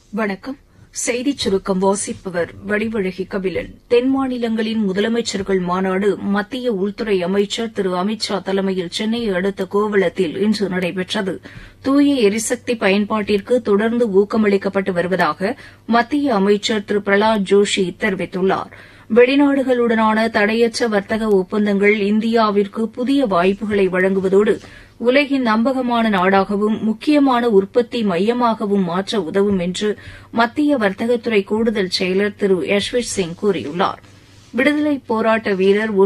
வணக்கம் செய்திச் சுருக்கம் வாசிப்பவர் வடிவழகி கபிலன் தென் மாநிலங்களின் முதலமைச்சர்கள் மாநாடு மத்திய உள்துறை அமைச்சர் திரு அமித் ஷா தலைமையில் சென்னையை அடுத்த கோவளத்தில் இன்று நடைபெற்றது தூய எரிசக்தி பயன்பாட்டிற்கு தொடர்ந்து ஊக்கமளிக்கப்பட்டு வருவதாக மத்திய அமைச்சர் திரு பிரகலாத் ஜோஷி தெரிவித்துள்ளார் வெளிநாடுகளுடனான தடையற்ற வர்த்தக ஒப்பந்தங்கள் இந்தியாவிற்கு புதிய வாய்ப்புகளை வழங்குவதோடு உலகின் நம்பகமான நாடாகவும் முக்கியமான உற்பத்தி மையமாகவும் மாற்ற உதவும் என்று மத்திய வர்த்தகத்துறை கூடுதல் செயலர் திரு யஷ்வந்த் சிங் கூறியுள்ளார் விடுதலைப் போராட்ட வீரர்